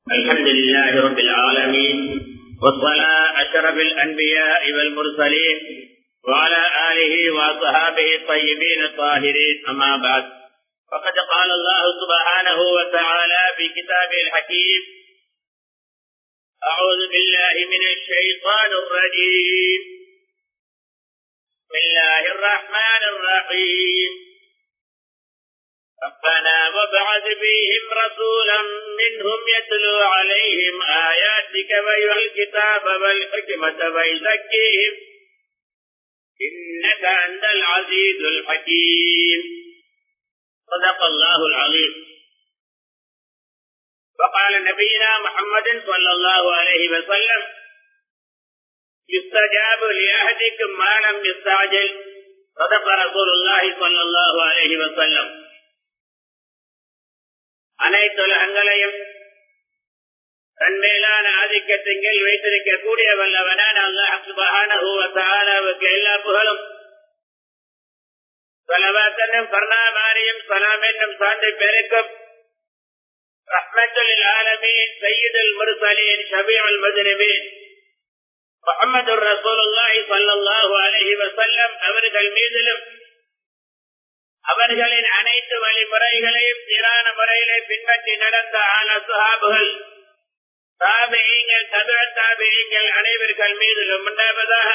الحمد لله رب العالمين والصلاة أشرف الأنبياء والمرسلين وعلى آله وأصحابه الطيبين الطاهرين أما بعد فقد قال الله سبحانه وتعالى في كتابه الحكيم أعوذ بالله من الشيطان الرجيم بسم الله الرحمن الرحيم ربنا وابعث فيهم رسولا منهم يتلو عليهم آياتك ويحيي الكتاب والحكمة ويزكيهم إنك أنت العزيز الحكيم صدق الله العظيم وقال نبينا محمد صلى الله عليه وسلم يستجاب لأهدكم ما لم يستعجل صدق رسول الله صلى الله عليه وسلم அனைத்து உலகங்களையும் தன்மேலான ஆதிக்கத்தின் வைத்திருக்க கூடிய வல்லவனான அல்லாஹுக்கு எல்லா புகழும் சலவாத்தனும் கருணாமாரியும் சலாம் என்னும் சான்று பெருக்கும் ரஹ்மத்துல் ஆலமீன் சையீதுல் முர்சலீன் ஷபீஉல் மதுனிபீன் முகமது ரசூலுல்லாஹி ஸல்லல்லாஹு அலைஹி வஸல்லம் அவர்கள் மீதிலும் அவர்களின் அனைத்து வழிமுறைகளையும் சீரான முறையிலே பின்பற்றி நடந்த ஆன சுஹாபுகள் தாபியங்கள் தப தாபியங்கள் அனைவர்கள் மீதிலும் உண்டாவதாக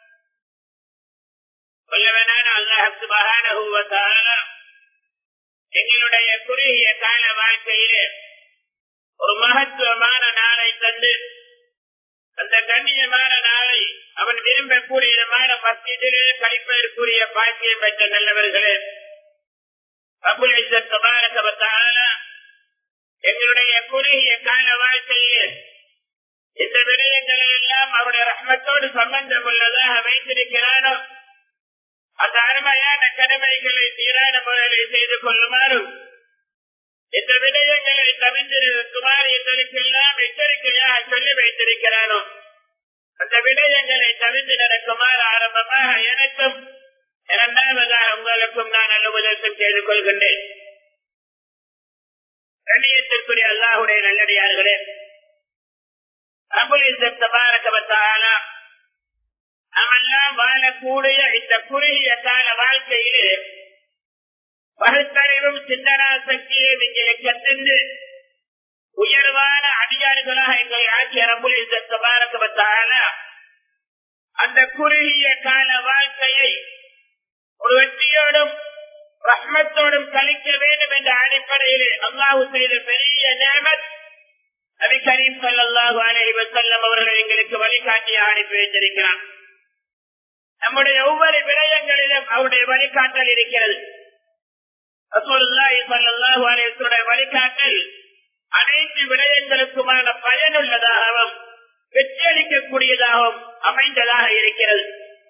வல்லவனான அல்லாஹு மகானகுவத்தால எங்களுடைய குறுகிய கால வாழ்க்கையிலே ஒரு மகத்துவமான நாளை தந்து அந்த கண்ணியமான நாளை அவன் விரும்பக்கூடியமான மத்தியிலே கழிப்பதற்குரிய பாக்கியம் பெற்ற நல்லவர்களே எங்களுடைய குறுகிய கால வாழ்க்கையில் இந்த விடயங்களை எல்லாம் அவருடைய ரஹ்மத்தோடு சம்பந்தம் உள்ளதாக வைத்திருக்கிறானோ அந்த அருமையான கடமைகளை சீரான முறையில் செய்து கொள்ளுமாறும் இந்த விடயங்களை தவிர்த்திருக்குமாறு எங்களுக்கெல்லாம் எச்சரிக்கையாக சொல்லி வைத்திருக்கிறானோ அந்த விடயங்களை தவிர்த்து நடக்குமாறு ஆரம்பமாக எனக்கும் இரண்டாவதாக உங்களுக்கும் நான் நல்ல உதவியம் செய்து கொள்கின்றேன் கண்ணியத்திற்குரிய அல்லாஹுடைய நல்லடியார்களே நாமெல்லாம் வாழக்கூடிய இந்த குறுகிய கால வாழ்க்கையிலே பகுத்தறிவும் சிந்தனா சக்தியை நீங்கள் கத்திருந்து உயர்வான அடியார்களாக எங்களை ஆட்சி அரபுலிசத்தபாரகத்தால அந்த குறுகிய கால வாழ்க்கையை ஒரு வெற்றியோடும் ரஹ்மத்தோடும் கழிக்க வேண்டும் என்ற அடிப்படையில் அல்லாஹு செய்த பெரிய நேமத் நபி கரீம் சல்லாஹு அலஹி வசல்லம் அவர்கள் எங்களுக்கு வழிகாட்டிய அனுப்பி வைத்திருக்கிறார் நம்முடைய ஒவ்வொரு விடயங்களிலும் அவருடைய வழிகாட்டல் இருக்கிறது வழிகாட்டல் அனைத்து விடயங்களுக்குமான பயனுள்ளதாகவும் வெற்றியளிக்கக்கூடியதாகவும் அமைந்ததாக இருக்கிறது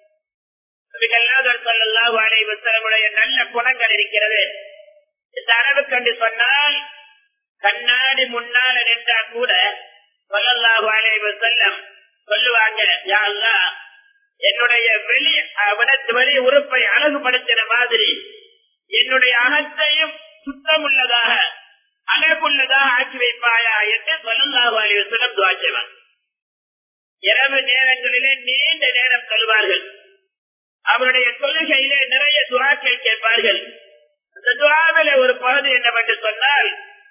நல்ல குணங்கள் இருக்கிறது இந்த அளவு கண்டு சொன்னால் கண்ணாடி முன்னால நின்றா கூட சொல்லல்லாஹு அலைவ செல்லம் சொல்லுவாங்க யாழ்லா என்னுடைய வெளி வெளி உறுப்பை அழகுபடுத்தின மாதிரி என்னுடைய அகத்தையும் சுத்தம் உள்ளதாக அழகுள்ளதாக ஆக்கி வைப்பாயா என்று சொல்லல்லாஹு அலைவ செல்லம் துவாச்சவன் இரவு நேரங்களிலே நீண்ட நேரம் சொல்வார்கள் அவருடைய தொழுகையிலே நிறைய துவாக்கள் கேட்பார்கள் அந்த துவாவில ஒரு பகுதி என்னவென்று சொன்னால்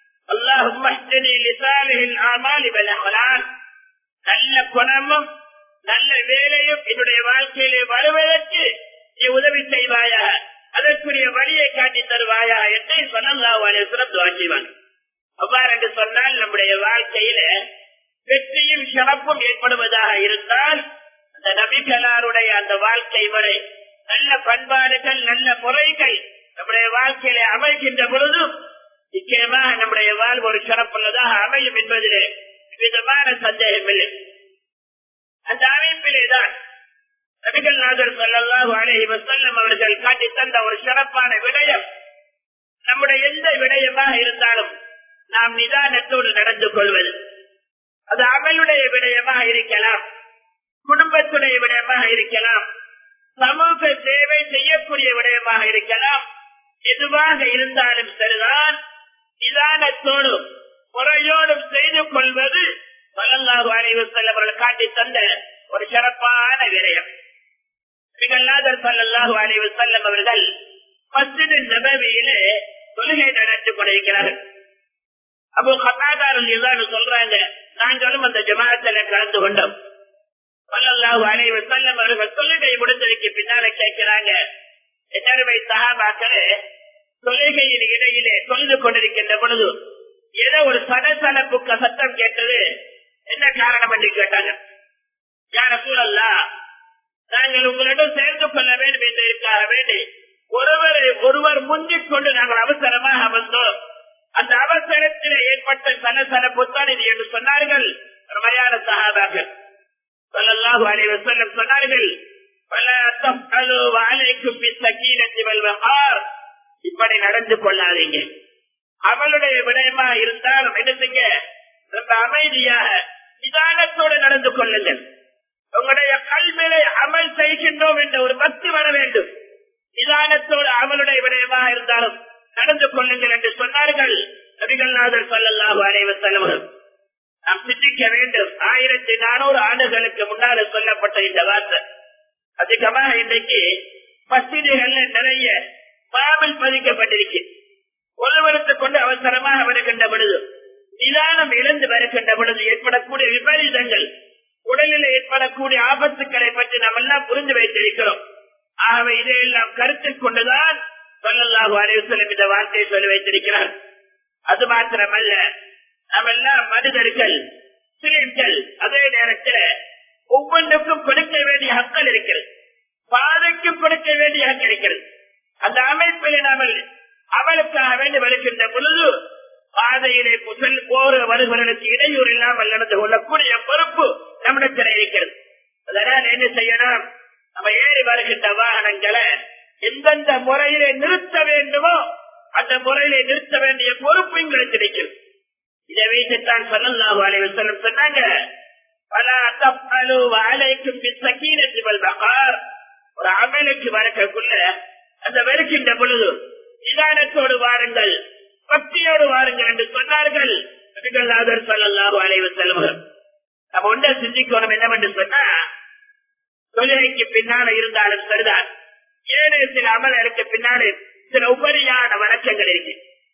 அல்லாஹ் நல்ல குணமும் நல்ல வேலையும் என்னுடைய வாழ்க்கையிலே வருவதற்கு நீ உதவி செய்வாயா அதற்குரிய வழியை காட்டி தருவாயா என்று சொன்னான் துவாக்கிவான் அவ்வாறு என்று சொன்னால் நம்முடைய வாழ்க்கையில வெற்றியும் சிறப்பும் ஏற்படுவதாக இருந்தால் அந்த நபிகளாருடைய அந்த வாழ்க்கை முறை நல்ல பண்பாடுகள் நல்ல முறைகள் நம்முடைய வாழ்க்கையில அமைகின்ற பொழுதும் நிச்சயமாக நம்முடைய வாழ்வு ஒரு சிறப்புள்ளதாக அமையும் என்பதிலே விதமான சந்தேகம் இல்லை அந்த அமைப்பிலே தான் நபிகள் நாதர் சொல்லல்லாஹு அலஹி வசல்லம் அவர்கள் காட்டி தந்த ஒரு சிறப்பான விடயம் நம்முடைய எந்த விடயமாக இருந்தாலும் நாம் நிதானத்தோடு நடந்து கொள்வது அது அவையுடைய விடயமாக இருக்கலாம் குடும்பத்துடைய விடயமாக இருக்கலாம் சமூக சேவை செய்யக்கூடிய விடயமாக இருக்கலாம் எதுவாக இருந்தாலும் சரிதான் நிதானத்தோடு முறையோடும் செய்து கொள்வது பல்லல்லாஹு அலைவு செல்லவர்கள் காட்டி தந்த ஒரு சிறப்பான விடயம் பிகல்லாதர் சல்லல்லாஹு அலைவு செல்லம் அவர்கள் மஸ்ஜிது நபவியிலே தொழுகை நடத்தி கொண்டிருக்கிறார்கள் அப்போ கத்தாதாரன் இதான் சொல்றாங்க நாங்களும் அந்த ஜமாத்துல கலந்து கொண்டோம் பல்லல்லாஹு அலைவு செல்லம் அவர்கள் தொழுகை முடிந்ததுக்கு பின்னால கேட்கிறாங்க எத்தனை சகாபாக்களே தொழுகையின் இடையிலே தொழுது கொண்டிருக்கின்ற பொழுது ஏதோ ஒரு சடசலப்புக்க சத்தம் கேட்டது என்ன காரணம் என்று கேட்டாங்க யார சூழல்லா நாங்கள் உங்களிடம் சேர்ந்து கொள்ள வேண்டும் என்று இருக்காக வேண்டி ஒருவர் ஒருவர் முந்திக் கொண்டு நாங்கள் அவசரமாக வந்தோம் அந்த அவசரத்தில் ஏற்பட்ட சலசலப்பு தான் இது என்று சொன்னார்கள் மயான சகாபாக்கள் சொல்லல்லாஹு அலைவர் செல்லம் சொன்னார்கள் பல தப்பலு வாழைக்கும் சக்கீனத்தி வல்வகார் இப்படி நடந்து கொள்ளாதீங்க அவளுடைய விடயமா இருந்தாலும் என்ன செய்ய ரொம்ப அமைதியாக நிதானத்தோடு நடந்து கொள்ளுங்கள் உங்களுடைய கல்வியை அமல் செய்கின்றோம் என்ற ஒரு பக்தி வர வேண்டும் நிதானத்தோடு அவளுடைய விடயமாக இருந்தாலும் நடந்து கொள்ளுங்கள் என்று சொன்னார்கள் நபிகள்நாதர் சொல்லல்லாஹு அனைவர் செலவர்கள் நாம் சிந்திக்க வேண்டும் ஆயிரத்தி நானூறு ஆண்டுகளுக்கு முன்னால சொல்லப்பட்ட இந்த வார்த்தை அதிகமாக இன்றைக்கு மசிதிகள் நிறைய பாவில் பதிக்கப்பட்டிருக்கு ஒருவருக்கு கொண்டு அவசரமாக வருகின்ற பொழுது நிதானம் இழந்து வருகின்ற பொழுது ஏற்படக்கூடிய விபரீதங்கள் உடலில் ஏற்படக்கூடிய ஆபத்துக்களை பற்றி நாம் எல்லாம் புரிந்து வைத்திருக்கிறோம் ஆகவே இதையெல்லாம் கருத்தில் கொண்டுதான் சொல்லல்லாஹு அலைவசலம் இந்த வார்த்தையை சொல்லி வைத்திருக்கிறார் அது மாத்திரமல்ல நம்ம எல்லாம் மனிதர்கள் சிலிண்டர்கள் அதே நேரத்தில் ஒவ்வொன்றுக்கும் கொடுக்க வேண்டிய ஹக்கள் இருக்கிறது பாதைக்கும் கொடுக்க வேண்டிய ஹக்கு இருக்கிறது அந்த அமைப்பில் நாமல் அவளுக்காக வேண்டி வருகின்ற பொழுது பாதையிலே புசல் போற வருகிறவர்களுக்கு இடையூறு இல்லாமல் நடந்து கொள்ளக்கூடிய பொறுப்பு நம்மிடத்தில் இருக்கிறது அதனால் என்ன செய்யணும் நம்ம ஏறி வருகின்ற வாகனங்களை எந்தெந்த முறையிலே நிறுத்த வேண்டுமோ அந்த முறையிலே நிறுத்த வேண்டிய பொறுப்பு எங்களுக்கு இருக்கிறது இதை வைத்துத்தான் சொல்லல்லாஹு அலைவர் செல்லும் சொன்னாங்க பல தப்பலு வாழைக்கும் சக்கீனத்திவல் பகார் ஒரு அமலுக்கு வரக்குள்ள அந்த வருகின்ற பொழுது நிதானத்தோடு வாருங்கள் பக்தியோடு வாருங்கள் என்று சொன்னார்கள் நபிகள்நாதர் சொல்லல்லாஹு அலைவர் செல்வர்கள் நம்ம ஒன்றை சிந்திக்கணும் என்னவென்று சொன்னா தொழிலைக்கு பின்னால இருந்தாலும் சரிதான் ஏழு சில அமலருக்கு பின்னாலே சில உபரியான வழக்கங்கள் இருக்கு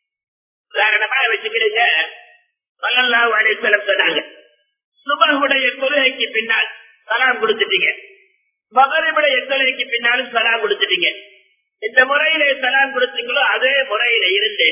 உதாரணமா வச்சுக்கிறீங்க சொல்லல்லாஹு அலைவர் சொன்னாங்க சுபகுடைய தொழுகைக்கு பின்னால் சலாம் கொடுத்துட்டீங்க மகரிபுடைய தொழுகைக்கு பின்னாலும் சலாம் கொடுத்துட்டீங்க இந்த முறையிலே சலாம் கொடுத்தீங்களோ அதே முறையில இருந்து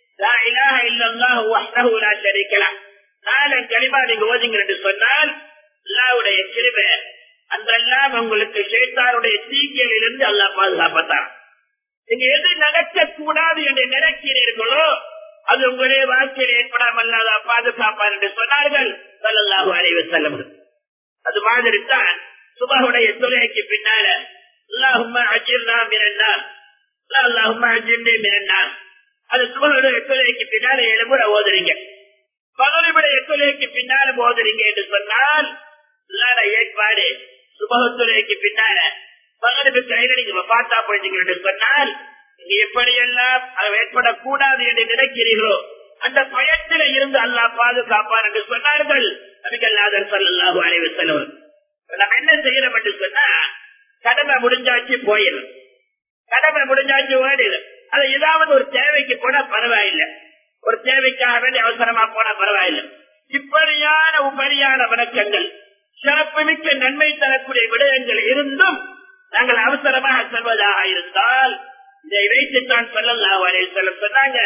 நாலு களிமா நீங்க ஓதுங்க என்று சொன்னால் அல்லாவுடைய கிருபை அன்றெல்லாம் உங்களுக்கு சேத்தாருடைய தீங்கியில் இருந்து அல்லா பாதுகாப்பத்தான் நீங்க எது நடக்க கூடாது என்று நினைக்கிறீர்களோ அது உங்களுடைய வாழ்க்கையில் ஏற்படாமல் பாதுகாப்பார் என்று சொன்னார்கள் சொல்லல்லாஹு அலைவ செல்லம் அது மாதிரி தான் சுபகுடைய தொலைக்கு பின்னால அல்லாஹுமா அஜிர்னா மிரண்டா அல்லாஹுமா அஜிர்னே மிரண்டா அது சுபகுடைய தொலைக்கு பின்னால ஏழு முறை ஓதுறீங்க பகலிபுடைய தொலைக்கு பின்னால ஓதுறீங்க என்று சொன்னால் ஏற்பாடு சுபகத்துறைக்கு பின்னால பகலுக்கு கையில நீங்க பார்த்தா போயிட்டீங்க என்று சொன்னால் நீங்க எப்படியெல்லாம் ஏற்படக்கூடாது என்று நினைக்கிறீர்களோ அந்த பயத்தில இருந்து அல்லாஹ் பாதுகாப்பார் என்று சொன்னார்கள் நபிகல்லாதர் சல்லாஹூ அலைவர் செல்வர் நம்ம என்ன செய்யறோம் என்று சொன்னா கடமை முடிஞ்சாச்சு போயிடும் கடமை முடிஞ்சாச்சு ஓடிடும் அது ஏதாவது ஒரு தேவைக்கு போனா பரவாயில்லை ஒரு தேவைக்காக வேண்டிய அவசரமா போனா பரவாயில்லை இப்படியான உபரியான வணக்கங்கள் சிறப்புமிக்க நன்மை தரக்கூடிய விடயங்கள் இருந்தும் நாங்கள் அவசரமாக செல்வதாக இருந்தால் இதை வைத்துத்தான் சொல்லலாம் சொன்னாங்க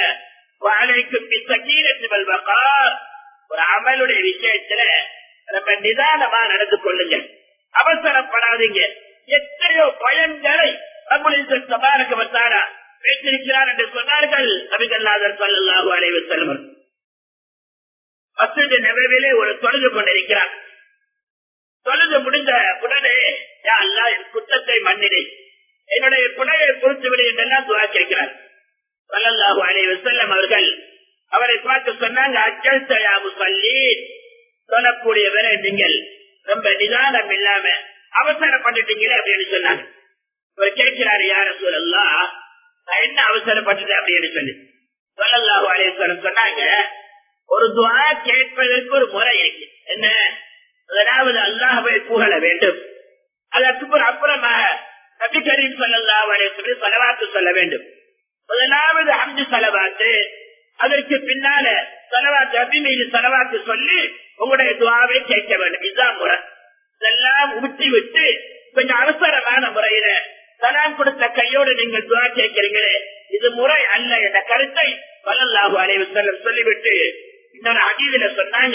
ஒரு அமலுடைய விஷயத்துல நம்ம நிதானமா நடந்து கொள்ளுங்க அவசரப்படாதீங்க எத்தனையோ பயன்களை வைத்திருக்கிறார் என்று சொன்னார்கள் நபிகல்லாதர் சொல்லல்லாஹு அலைவு செல்வர் மசூதி நபவிலே ஒரு தொழுது கொண்டிருக்கிறார் தொழுது முடிந்த உடனே அல்லா என் குற்றத்தை மன்னினை என்னுடைய குணையை பொறுத்து விடு என்றெல்லாம் துவா கேட்கிறார் சொல்லல்லாஹு அலைவு செல்லம் அவர்கள் அவரை பார்த்து சொன்னாங்க அச்சல் தயாபு சொல்லி சொல்லக்கூடியவரை நீங்கள் ரொம்ப நிதானம் இல்லாம அவசரப்பட்டுட்டீங்களே அப்படின்னு சொன்னாங்க இவர் கேட்கிறாரு யார சொல்லலாம் நான் என்ன அவசரப்பட்டுட்டேன் அப்படின்னு சொல்லி சொல்லல்லாஹு அலைவசலம் சொன்னாங்க ஒரு துவா கேட்பதற்கு ஒரு முறை இருக்கு என்ன அதாவது அல்லாஹை புகழ வேண்டும் அதற்கு அப்புறமாக நபி கரீம் சொல்லலாம் சொல்லி செலவாத்து சொல்ல வேண்டும் முதலாவது அஞ்சு செலவாத்து அதற்கு பின்னால செலவாத்து அபி மீது செலவாத்து சொல்லி உங்களுடைய துவாவை கேட்க வேண்டும் இதுதான் முறை இதெல்லாம் ஊற்றி விட்டு கொஞ்சம் அவசரமான முறையில சலாம் கொடுத்த கையோடு நீங்கள் துவா கேட்கிறீங்களே இது முறை அல்ல என்ற கருத்தை பல்லல்லாஹு அலைவு செல்லம் சொல்லிவிட்டு இன்னொரு அகீதில சொன்னாங்க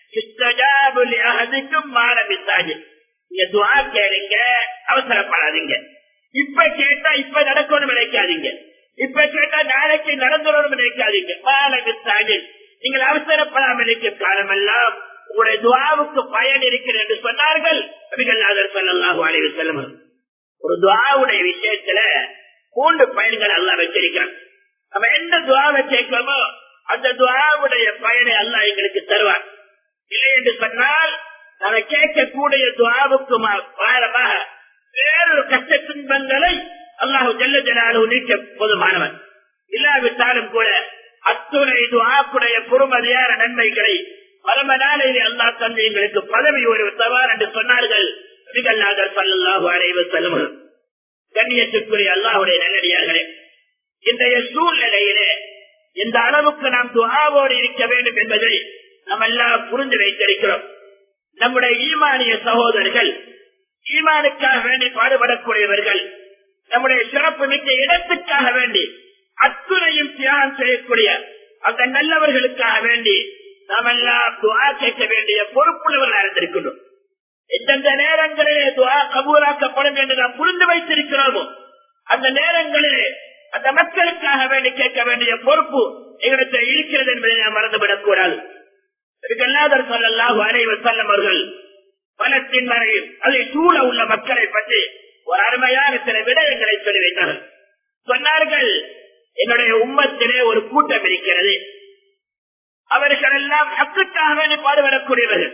அதுக்கும் மாறமித்தாஜி நீங்க துவா கேளுங்க அவசரப்படாதீங்க இப்ப கேட்டா இப்ப நடக்கணும் நினைக்காதீங்க இப்ப கேட்டா நாளைக்கு நடந்துடணும் நினைக்காதீங்க மாறமித்தாஜி நீங்கள் அவசரப்படாமல் இருக்கும் காலமெல்லாம் உங்களுடைய துவாவுக்கு பயன் இருக்கிறது என்று சொன்னார்கள் அபிகல்லாதர் சொல்லலாம் அலைவு செல்லும் ஒரு துவாவுடைய விஷயத்துல மூன்று பயன்கள் அல்ல வச்சிருக்கிறான் நம்ம எந்த துவாவை கேட்கிறோமோ அந்த துவாவுடைய பயனை அல்ல எங்களுக்கு தருவார் இல்லை என்று சொன்னால் நம்ம கேட்கக்கூடிய துவாவுக்கு பாரமாக வேறொரு கஷ்ட துன்பங்களை அல்லாஹு ஜல்ல ஜலாலு நீக்க போதுமானவன் இல்லாவிட்டாலும் கூட அத்துணை துவாக்குடைய பொறுமதியான நன்மைகளை பரம நாளையிலே அல்லா தந்தை எங்களுக்கு பதவி ஒரு தவார் என்று சொன்னார்கள் நபிகள்நாதர் சல்லாஹு அலைவ செல்லும் கண்ணியத்துக்குரிய அல்லாஹுடைய நல்லடியார்களே இன்றைய சூழ்நிலையிலே இந்த அளவுக்கு நாம் துவாவோடு இருக்க வேண்டும் என்பதை நாம் எல்லாம் புரிந்து வைத்திருக்கிறோம் நம்முடைய ஈமானிய சகோதரர்கள் ஈமானுக்காக வேண்டி பாடுபடக்கூடியவர்கள் நம்முடைய சிறப்பு மிக்க இடத்துக்காக வேண்டி அத்துணையும் தியாகம் செய்யக்கூடிய அந்த நல்லவர்களுக்காக வேண்டி நாம் எல்லாம் துவா கேட்க வேண்டிய பொறுப்புள்ளவர்கள் அறிந்திருக்கின்றோம் எந்தெந்த நேரங்களிலே துவா கபூராக்கப்படும் என்று நாம் புரிந்து வைத்திருக்கிறோமோ அந்த நேரங்களிலே அந்த மக்களுக்காக வேண்டி கேட்க வேண்டிய பொறுப்பு எங்களிடத்தில் இருக்கிறது என்பதை நாம் மறந்துவிடக் கூடாது இதுக்கெல்லாதர் சொல்லலாம் அனைவர் செல்லம் அவர்கள் பலத்தின் வரையில் அதை சூழ உள்ள மக்களை பற்றி ஒரு அருமையான சில விடயங்களை சொல்லி வைத்தார்கள் சொன்னார்கள் என்னுடைய உம்மத்திலே ஒரு கூட்டம் இருக்கிறது அவர்கள் எல்லாம் ஹக்குக்காக வேண்டி பாடுபடக்கூடியவர்கள்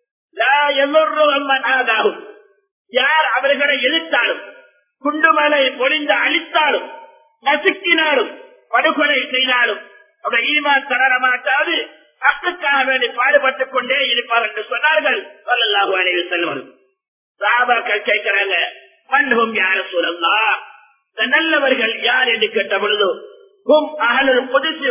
ஆகும் யார் அவர்களை எதிர்த்தாலும் குண்டுமலை பொழிந்து அழித்தாலும் நசுக்கினாலும் படுகொலை செய்தாலும் அவருடைய ஈமான் தளர மாட்டாது ஹக்குக்காக வேண்டி பாடுபட்டுக் கொண்டே இருப்பார் என்று சொன்னார்கள் சொல்லல்லாஹு அலைவு செல்வர்கள் சாபாக்கள் கேட்கிறாங்க மண்ணும் யார சூழல்லா நல்லவர்கள் யார் என்று கேட்ட பொழுது ஹும் அகலர் புதுசு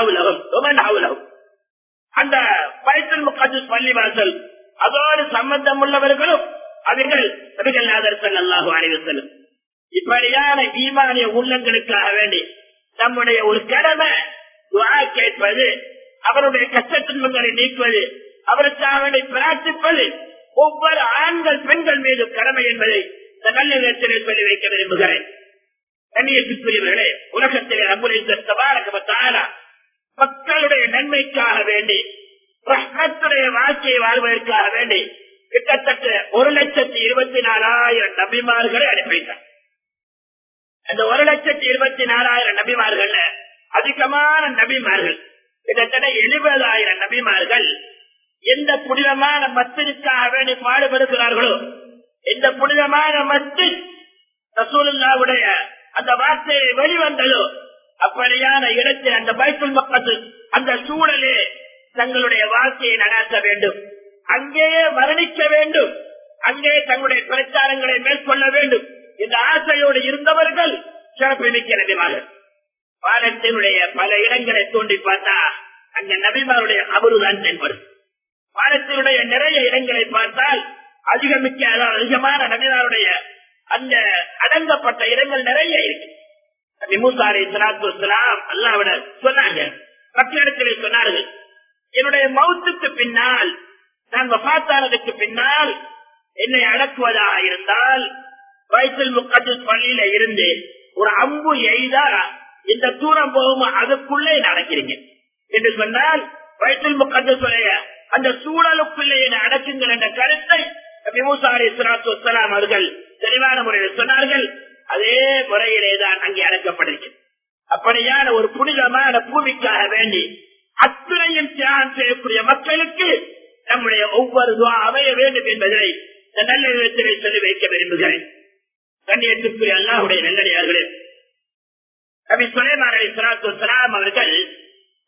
உலகம் அந்த பைத்தல் முக்காது பள்ளிவாசல் அதோடு சம்பந்தம் உள்ளவர்களும் அவர்கள் நபிகள்நாதர் அல்லாஹு அனைவசலும் இப்படியான ஈமானிய உள்ளங்களுக்காக வேண்டி நம்முடைய ஒரு கடமை துவா கேட்பது அவருடைய கஷ்ட துன்பங்களை நீக்குவது அவருக்காக வேண்டி பிரார்த்திப்பது ஒவ்வொரு ஆண்கள் பெண்கள் மீது கடமை என்பதை இந்த நல்ல நேரத்திலே சொல்லி வைக்க விரும்புகிறேன் கண்ணியத்துக்குரியவர்களே உலகத்திலே அம்புலின் மக்களுடைய நன்மைக்காக வேண்டி ரஹ்மத்துடைய வாழ்க்கையை வாழ்வதற்காக வேண்டி கிட்டத்தட்ட ஒரு லட்சத்தி இருபத்தி நாலாயிரம் நபிமார்களை அனுப்பிட்டார் அந்த ஒரு லட்சத்தி இருபத்தி நாலாயிரம் நபிமார்கள் அதிகமான நபிமார்கள் கிட்டத்தட்ட எழுபதாயிரம் நபிமார்கள் எந்த புனிதமான மத்திற்காக வேண்டி பாடுபடுகிறார்களோ எந்த புனிதமான மத்து ரசூலுல்லாவுடைய அந்த வார்த்தையை வெளிவந்ததோ அப்படியான இடத்தில் அந்த பைத்துல் மக்கள் அந்த சூழலே தங்களுடைய வாழ்க்கையை நடாத்த வேண்டும் அங்கேயே மரணிக்க வேண்டும் அங்கே தங்களுடைய பிரச்சாரங்களை மேற்கொள்ள வேண்டும் இந்த ஆசையோடு இருந்தவர்கள் சிறப்பு மிக்க நபிமார்கள் பாலத்தினுடைய பல இடங்களை தோண்டி பார்த்தா அங்க நபிமாருடைய அபருதான் தென்படும் பாலத்தினுடைய நிறைய இடங்களை பார்த்தால் அதிகமிக்க அதாவது அதிகமான நபிமாருடைய அந்த அடங்கப்பட்ட இடங்கள் நிறைய இருக்கு நபி மூசாரி சலாத்து வலாம் அல்லாவிட சொன்னாங்க மக்களிடத்திலே சொன்னார்கள் என்னுடைய மௌத்துக்கு பின்னால் நான் வபாத்தானதுக்கு பின்னால் என்னை அடக்குவதாக இருந்தால் வயசில் முக்கத்து பள்ளியில இருந்து ஒரு அம்பு எய்தா இந்த தூரம் போகும் அதுக்குள்ளே நடக்கிறீங்க என்று சொன்னால் வயசில் முக்கத்து சொல்லைய அந்த சூழலுக்குள்ளே என்னை அடக்குங்கள் என்ற கருத்தை விமுசாரி சுராத்து வலாம் அவர்கள் தெளிவான முறையில் சொன்னார்கள் அதே முறையிலே தான் அங்கே அடக்கப்படுகிறது அப்படியான ஒரு புனிதமான பூமிக்காக வேண்டி அத்துணையும் தியாகம் செய்யக்கூடிய மக்களுக்கு நம்முடைய ஒவ்வொரு துவா அமைய வேண்டும் என்பதை நல்ல விதத்திலே சொல்லி வைக்க விரும்புகிறேன் கண்ணியத்துக்குரிய அல்லாஹுடைய நல்லடியார்களே நபி சுலைமான் அலி சலாத்து சலாம் அவர்கள்